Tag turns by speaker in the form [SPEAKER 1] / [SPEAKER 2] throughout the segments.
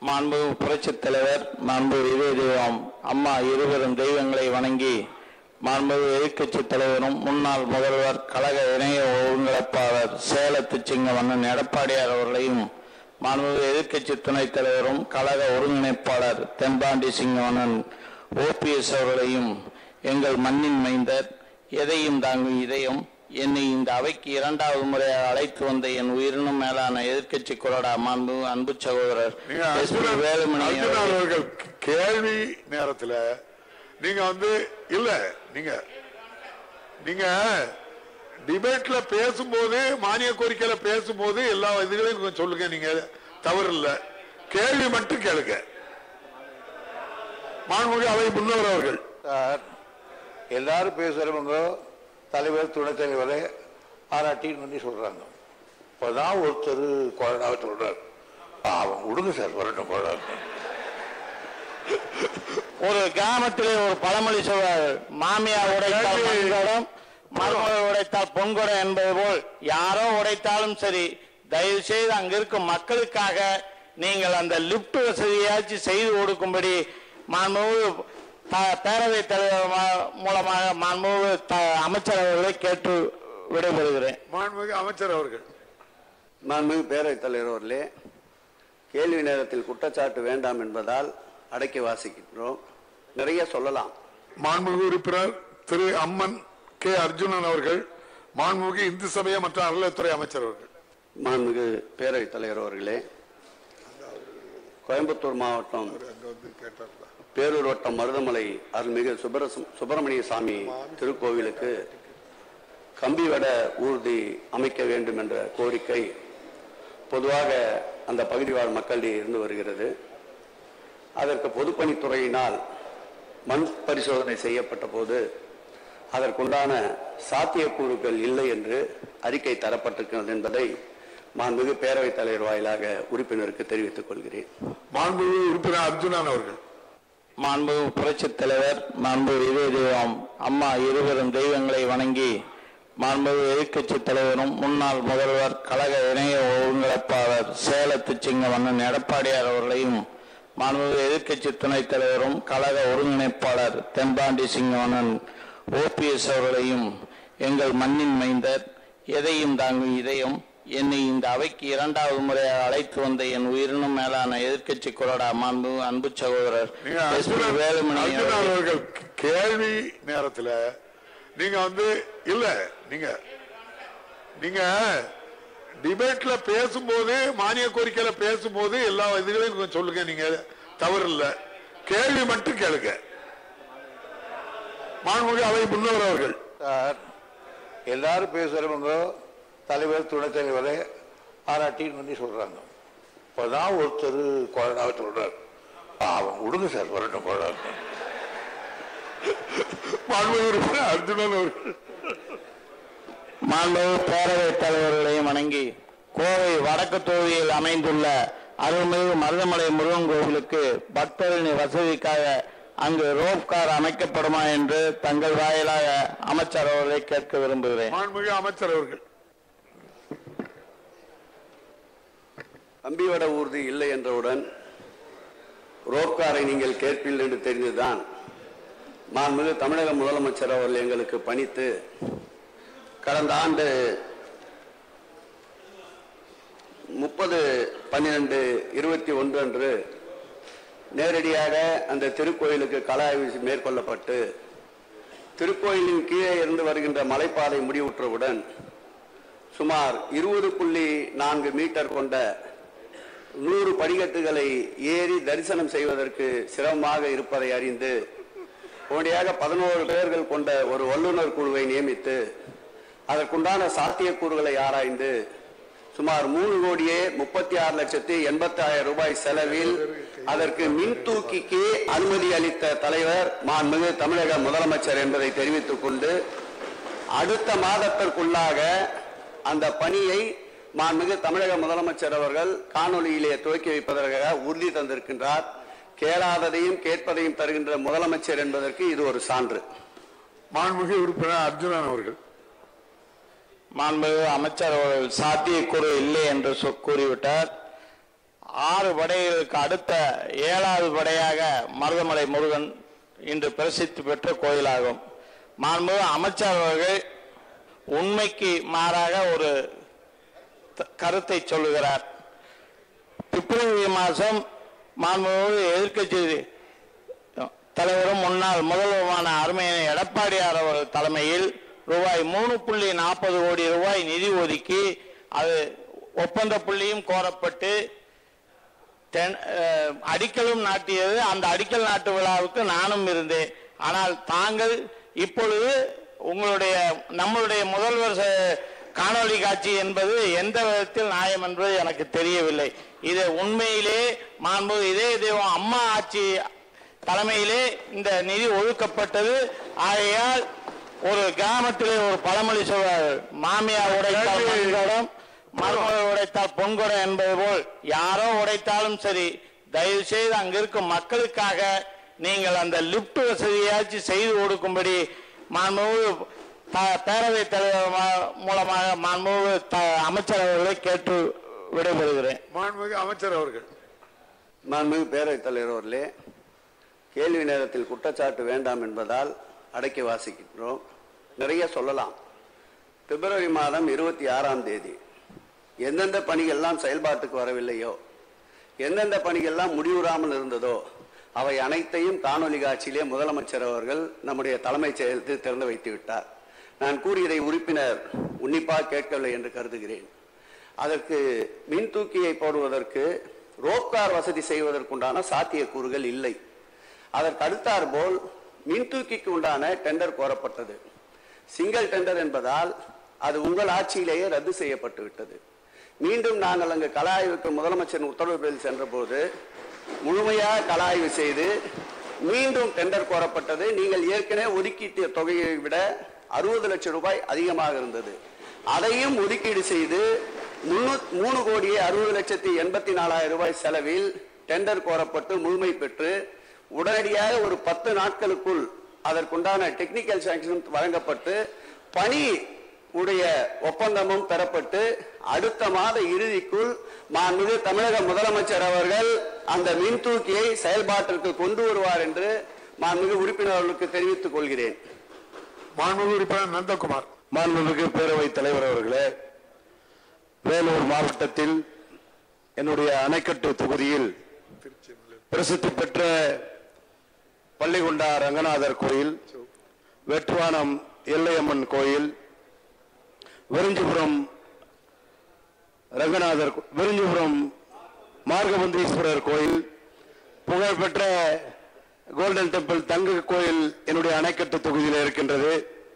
[SPEAKER 1] மாண்பு புரட்சித் தலைவர் மாண்பு இதய தெய்வம் அம்மா இருவரும் தெய்வங்களை வணங்கி மாண்பு எதிர்க்கட்சி தலைவரும் முன்னாள் முதல்வர் கழக இணைய ஒருங்கிணைப்பாளர் சேலத்து சிங்கமன்னன் எடப்பாடியார் அவர்களையும் மாண்பு எதிர்க்கட்சி துணைத் தலைவரும் கழக ஒருங்கிணைப்பாளர் தென்பாண்டி சிங்கமன்னன் ஓபிஎஸ் அவர்களையும் எங்கள் மண்ணின் மைந்தர் எதையும் தாங்கும் இதயம் என்னை இந்த அவைக்கு இரண்டாவது முறையாக அழைத்து வந்த என் உயிரினும் மேலான எதிர்க்கட்சி கொறடா மாண்பு அன்பு சகோதரர்
[SPEAKER 2] நீங்க
[SPEAKER 1] எஸ். பி.
[SPEAKER 2] அர்ஜுனன்
[SPEAKER 1] வேலுமணி
[SPEAKER 2] அர்ஜுனன்
[SPEAKER 1] அவர்கள்
[SPEAKER 2] அவர்கள் கேள்வி நேரத்துல நீங்க வந்து இல்ல நீங்க நீங்க டிபேட்ல பேசும்போது மானிய கோரிக்கையில பேசும்போது எல்லா இதுகளையும் கொஞ்சம் சொல்லுங்க நீங்க தவறு இல்ல கேள்வி மட்டும் கேளுங்க மாண்புமிகு அவை முன்னவர் அவர்கள்
[SPEAKER 3] சார் எல்லாரும் பேசுறவங்க தலைவர் துணைத் தலைவரை பாராட்டின்னு வந்து சொல்றாங்க இப்பதான் ஒருத்தர் கொரோனாவை சொல்றாரு அவன் விடுங்க சார் வரட்டும் கொரோனா
[SPEAKER 1] ஒரு கிராமத்திலே ஒரு பழமொழி சொல்வார் மாமியா உடைத்தால்
[SPEAKER 2] கேள்வி.
[SPEAKER 1] மண்குடம் மருமகள் உடைத்தால் பொன்குடம் என்பது போல் யாரோ உடைத்தாலும் சரி தயவு செய்து அங்க இருக்கும் மக்களுக்காக நீங்கள் அந்த லிப்ட் வசதியாச்சும் செய்து கொடுக்கும்படி மாண்புமிகு த- பேரவைத் தலைவர் மா- மூலமாக மாண்புமிகு த- அமைச்சர் அவர்களை கேட்டு விடைபெறுகிறேன்
[SPEAKER 2] மாண்புமிகு அமைச்சர் அவர்கள்
[SPEAKER 4] மாண்புமிகு பேரவைத் தலைவர் அவர்களே கேள்வி நேரத்தில் குற்றச்சாட்டு வேண்டாம் என்பதால் அடக்கி வாசிக்கின்றோம் நிறைய சொல்லலாம்
[SPEAKER 2] மாண்புமிகு உறுப்பினர் திரு அம்மன் கே அர்ஜுனன் அவர்கள் மாண்புமிகு இந்து சமய மற்றும் அறநிலையத்துறை அமைச்சர் அவர்கள்
[SPEAKER 4] மாண்புமிகு பேரவைத் தலைவர் அவர்களே கோயம்புத்தூர் மாவட்டம்
[SPEAKER 2] அங்க வந்து கேட்டார்களா
[SPEAKER 4] பேரூர் வட்டம் மருதமலை அருள்மிகு சுப்பரசு சுப்பிரமணிய சாமி திருக்கோவிலுக்கு கம்பிவட ஊர்தி அமைக்க வேண்டும் என்ற கோரிக்கை பொதுவாக அந்த பகுதி வாழ் மக்களிடையே இருந்து வருகிறது அதற்கு பொதுப்பணித்துறையினால் மண் பரிசோதனை செய்யப்பட்ட போது அதற்குண்டான சாத்தியக்கூறுகள் இல்லை என்று அறிக்கை தரப்பட்டிருக்கிறது என்பதை மாண்புமிகு பேரவைத் தலைவர் வாயிலாக உறுப்பினருக்கு தெரிவித்துக் கொள்கிறேன்
[SPEAKER 2] மாண்புமிகு உறுப்பினர் அர்ஜுனன் அவர்கள்
[SPEAKER 1] மாண்பு புரட்சித் தலைவர் மாண்பு இதய தெய்வம் அம்மா இருவரும் தெய்வங்களை வணங்கி மாண்பு எதிர்க்கட்சி தலைவரும் முன்னாள் முதல்வர் கழக இணைய ஒருங்கிணைப்பாளர் சேலத்து சிங்கமன்னன் எடப்பாடியார் அவர்களையும் மாண்பு எதிர்க்கட்சி துணைத் தலைவரும் கழக ஒருங்கிணைப்பாளர் தென்பாண்டி சிங்கமன்னன் ஓபிஎஸ் அவர்களையும் எங்கள் மண்ணின் மைந்தர் எதையும் தாங்கும் இதயம் என்னை இந்த அவைக்கு இரண்டாவது முறையாக அழைத்து வந்த என் உயிரினும் மேலான எதிர்க்கட்சி கொறடா மாண்பு அன்பு சகோதரர்
[SPEAKER 2] நீங்க
[SPEAKER 1] எஸ். பி.
[SPEAKER 2] அர்ஜுனன்
[SPEAKER 1] வேலுமணி
[SPEAKER 2] அர்ஜுனன்
[SPEAKER 1] அவர்கள்
[SPEAKER 2] அவர்கள் கேள்வி நேரத்துல நீங்க வந்து இல்ல நீங்க நீங்க டிபேட்ல பேசும்போது மானிய கோரிக்கையில பேசும்போது எல்லா இதுகளையும் கொஞ்சம் சொல்லுங்க நீங்க தவறு இல்ல கேள்வி மட்டும் கேளுங்க மாண்புமிகு அவை முன்னவர் அவர்கள்
[SPEAKER 3] சார் எல்லாரும் பேசுறவங்க தலைவர் துணைத் தலைவரை பாராட்டின்னு வந்து சொல்றாங்க இப்பதான் ஒருத்தர் கொரோனாவை சொல்றாரு அவன் விடுங்க சார் வரட்டும் கொரோனா
[SPEAKER 2] மாண்புமிகு உறுப்பினர் அர்ஜுனன் அவர்கள்
[SPEAKER 1] மாண்பு பேரவைத் தலைவர்களையும் வணங்கி கோவை வடக்கு தொகுதியில் அமைந்துள்ள அருள்மிகு மருதமலை முருகன் கோவிலுக்கு பக்தர்களின் வசதிக்காக அங்கு ரோப் கார் அமைக்கப்படுமா என்று தங்கள் வாயிலாக அமைச்சர் அவர்களை கேட்க விரும்புகிறேன்
[SPEAKER 2] மாண்புமிகு அமைச்சர் அவர்கள்
[SPEAKER 4] கம்பிவட ஊர்தி இல்லை என்றவுடன் ரோப்காரை நீங்கள் கேட்பீர்கள் என்று தெரிந்துதான் மாண்புமிகு தமிழக முதலமைச்சர் அவர்கள் எங்களுக்கு பணித்து கடந்த ஆண்டு முப்பது பன்னிரண்டு இருபத்தி ஒன்று அன்று நேரடியாக அந்த திருக்கோயிலுக்கு கள ஆய்வு மேற்கொள்ளப்பட்டு திருக்கோயிலின் கீழே இருந்து வருகின்ற மலைப்பாதை முடிவுற்றவுடன் சுமார் இருபது புள்ளி நான்கு மீட்டர் கொண்ட நூறு படிக்கட்டுகளை ஏறி தரிசனம் செய்வதற்கு சிரமமாக இருப்பதை அறிந்து உடனடியாக பதினோரு பேர்கள் கொண்ட ஒரு வல்லுநர் குழுவை நியமித்து அதற்குண்டான சாத்தியக்கூறுகளை ஆராய்ந்து சுமார் மூணு கோடியே முப்பத்தி ஆறு லட்சத்தி எண்பத்தி ஆயிரம் ரூபாய் செலவில் அதற்கு மின் தூக்கிக்கு அனுமதி அளித்த தலைவர் மாண்புமிகு தமிழக முதலமைச்சர் என்பதை தெரிவித்துக் கொண்டு அடுத்த மாதத்திற்குள்ளாக அந்த பணியை மாண்புமிகு தமிழக முதலமைச்சர் அவர்கள் காணொலியிலே துவக்கி வைப்பதற்காக உறுதி தந்திருக்கின்றார் கேளாததையும் கேட்பதையும் தருகின்ற முதலமைச்சர் என்பதற்கு இது ஒரு சான்று
[SPEAKER 2] மாண்புமிகு உறுப்பினர் அர்ஜுனன் அவர்கள்
[SPEAKER 1] மாண்புமிகு அமைச்சர் அவர்கள் சாத்தியக்கூறு இல்லை என்று சொ- கூறிவிட்டார் ஆறு படைகளுக்கு அடுத்த ஏழாவது படையாக மருதமலை முருகன் இன்று பிரசித்தி பெற்ற கோயிலாகும் மாண்புமிகு அமைச்சர் அவர்கள் உண்மைக்கு மாறாக ஒரு த- கருத்தை சொல்லுகிறார் பிப்ரவரி மாதம் மாண்புமிகு எதிர்க்கட்சி தலைவரும் முன்னாள் முதல்வருமான அருமையான எடப்பாடியார் அவர்கள் தலைமையில் ரூபாய் மூணு புள்ளி நாற்பது கோடி ரூபாய் நிதி ஒதுக்கி அது ஒப்பந்த புள்ளியும் கோரப்பட்டு தென் அஹ், அடிக்கலும் நாட்டியது அந்த அடிக்கல் நாட்டு விழாவுக்கு நானும் இருந்தேன் ஆனால் தாங்கள் இப்பொழுது உங்களுடைய நம்மளுடைய முதல்வர் ச- காணொளி காட்சி என்பது எந்த விதத்தில் நியாயம் என்பது எனக்கு தெரியவில்லை இது உண்மையிலே மாண்பு இதே தெய்வம் அம்மா ஆட்சி தலைமையிலே இந்த நிதி ஒதுக்கப்பட்டது ஆகையால் ஒரு கிராமத்திலே ஒரு பழமொழி சொல்வார்கள் மாமியா உடைத்தால் மண்குடம் மருமகள் உடைத்தால் பொன்குடம் என்பது போல் யாரோ உடைத்தாலும் சரி தயவு செய்து அங்க இருக்கும் மக்களுக்காக நீங்கள் அந்த லிப்ட் வசதியாச்சும் செய்து கொடுக்கும்படி மாண்புமிகு ப- பேரவைத் தலைவர் மா- மூலமாக மாண்புமிகு த- அமைச்சர் அவர்களை கேட்டு விடைபெறுகிறேன்
[SPEAKER 2] மாண்புமிகு அமைச்சர் அவர்கள்
[SPEAKER 4] மாண்புமிகு பேரவைத் தலைவர் அவர்களே கேள்வி நேரத்தில் குற்றச்சாட்டு வேண்டாம் என்பதால் அடக்கி வாசிக்கின்றோம் நிறைய சொல்லலாம் பிப்ரவரி மாதம் இருபத்தி ஆறாம் தேதி எந்தெந்த பணிகள்லாம் செயல்பாட்டுக்கு வரவில்லையோ எந்தெந்த பணிகள்லாம் முடிவுறாமல் இருந்ததோ அவை அனைத்தையும் காணொலி காட்சியிலே முதலமைச்சர் அவர்கள் நம்முடைய தலைமைச் செயலத்தில் திறந்து வைத்து விட்டார் நான் கூறியதை உறுப்பினர் உன்னிப்பாக கேட்கவில்லை என்று கருதுகிறேன் அதற்கு மின் தூக்கியை போடுவதற்கு ரோப்கார் வசதி செய்வதற்குண்டான சாத்தியக்கூறுகள் இல்லை அதற்கு அடுத்தாற் போல் மின் தூக்கிக்கு உண்டான டெண்டர் கோரப்பட்டது சிங்கிள் டெண்டர் என்பதால் அது உங்கள் ஆட்சியிலேயே ரத்து செய்யப்பட்டு விட்டது மீண்டும் நாங்கள் அங்கு கல ஆய்வுக்கு முதலமைச்சரின் உத்தரவுகளில் சென்றபோது முழுமையாக கல ஆய்வு செய்து மீண்டும் டெண்டர் கோரப்பட்டது நீங்கள் ஏற்கனவே ஒதுக்கீட்டு தொகையை விட அறுபது லட்சம் ரூபாய் அதிகமாக இருந்தது அதையும் ஒதுக்கீடு செய்து முன்னூ- மூணு கோடியே அறுபது லட்சத்தி எண்பத்தி நாலாயிரம் ரூபாய் செலவில் டெண்டர் கோரப்பட்டு முழுமை பெற்று உடனடியாக ஒரு பத்து நாட்களுக்குள் அதற்குண்டான டெக்னிக்கல் சாங்ஷன் வழங்கப்பட்டு பணி உடைய ஒப்பந்தமும் பெறப்பட்டு அடுத்த மாத இறுதிக்குள் மாண்புமிகு தமிழக முதலமைச்சர் அவர்கள் அந்த மின்தூக்கியை செயல்பாட்டிற்கு கொண்டு வருவார் என்று மாண்புமிகு உறுப்பினர்களுக்கு தெரிவித்துக் கொள்கிறேன்
[SPEAKER 2] மாண்புமிகு உறுப்பினர் நந்தகுமார்
[SPEAKER 3] மாண்புமிகு பேரவைத் தலைவர் அவர்களே வேலூர் மாவட்டத்தில் என்னுடைய அணைக்கட்டு தொகுதியில் பிரசித்தி பெற்ற பள்ளிகொண்டா ரங்கநாதர் கோயில் வெட்டுவானம் எல்லையம்மன் கோயில் விருஞ்சிபுரம் ரங்கநாதர் கோ- விருஞ்சிபுரம் மார்கபந்தீஸ்வரர் கோயில் புகழ்பெற்ற கோல்டன் டெம்பிள் தங்க கோயில் என்னுடைய அணைக்கட்டு தொகுதியில் இருக்கின்றது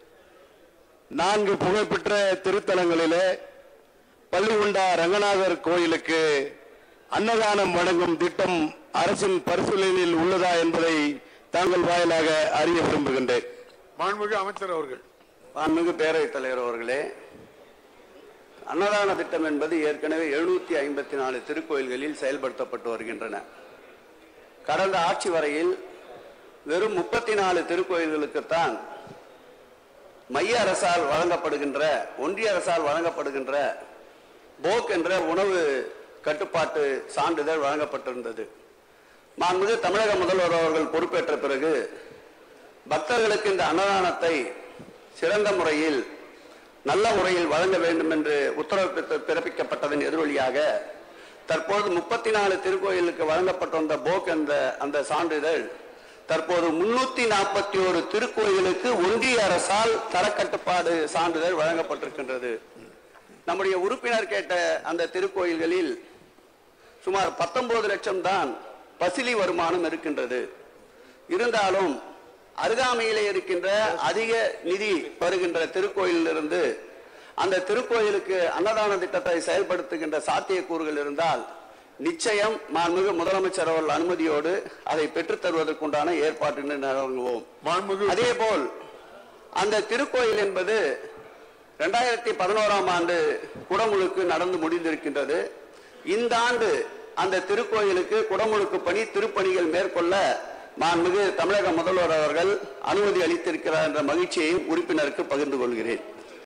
[SPEAKER 3] நான்கு புகழ்பெற்ற திருத்தலங்களிலே பள்ளிகுண்டா ரங்கநாதர் கோயிலுக்கு அன்னதானம் வழங்கும் திட்டம் அரசின் பரிசீலனையில் உள்ளதா என்பதை தாங்கள் வாயிலாக அறிய விரும்புகின்றேன்
[SPEAKER 2] மாண்புமிகு அமைச்சர் அவர்கள்
[SPEAKER 4] மாண்புமிகு பேரவைத் தலைவர் அவர்களே அன்னதான திட்டம் என்பது ஏற்கனவே எழுநூத்தி ஐம்பத்தி நாலு திருக்கோயில்களில் செயல்படுத்தப்பட்டு வருகின்றன கடந்த ஆட்சி வரையில் வெறும் முப்பத்தி நாலு திருக்கோயில்களுக்குத்தான் மைய அரசால் வழங்கப்படுகின்ற ஒன்றிய அரசால் வழங்கப்படுகின்ற போக் என்ற உணவு கட்டுப்பாட்டு சான்றிதழ் வழங்கப்பட்டிருந்தது மாண்புமிகு தமிழக முதல்வர் அவர்கள் பொறுப்பேற்ற பிறகு பக்தர்களுக்கு இந்த அன்னதானத்தை சிறந்த முறையில் நல்ல முறையில் வழங்க வேண்டும் என்று உத்தரவு பிறப்பி- பிறப்பிக்கப்பட்டதன் எதிரொலியாக தற்போது முப்பத்தி நாலு திருக்கோயிலுக்கு வழங்கப்பட்ட வந்த போக் என்ற அந்த சான்றிதழ் தற்போது முன்னூத்தி நாற்பத்தி ஒரு திருக்கோயிலுக்கு ஒன்றிய அரசால் தரக்கட்டுப்பாடு சான்றிதழ் வழங்கப்பட்டிருக்கின்றது நம்முடைய உறுப்பினர் கேட்ட அந்த திருக்கோயில்களில் சுமார் 19 லட்சம் தான் பசிலி வருமானம் இருக்கின்றது இருந்தாலும் அருகாமையிலே இருக்கின்ற அதிக நிதி வருகின்ற திருக்கோயிலிருந்து அந்த திருக்கோயிலுக்கு அன்னதான திட்டத்தை செயல்படுத்துகின்ற சாத்தியக்கூறுகள் இருந்தால் நிச்சயம் மாண்புமிகு முதலமைச்சர் அவர்கள் அனுமதியோடு அதை பெற்றுத் தருவதற்குண்டான ஏற்பாட்டினை வழங்குவோம்
[SPEAKER 2] மாண்புமிகு
[SPEAKER 4] அதே போல் அந்த திருக்கோயில் என்பது இரண்டாயிரத்தி பதினோராம் ஆண்டு குடமுழுக்கு நடந்து முடிந்திருக்கின்றது இந்த ஆண்டு அந்த திருக்கோயிலுக்கு குடமுழுக்கு பணி திருப்பணிகள் மேற்கொள்ள மாண்புமிகு தமிழக முதல்வர் அவர்கள் அனுமதி அளித்திருக்கிறார் என்ற மகிழ்ச்சியையும் உறுப்பினருக்கு பகிர்ந்து கொள்கிறேன்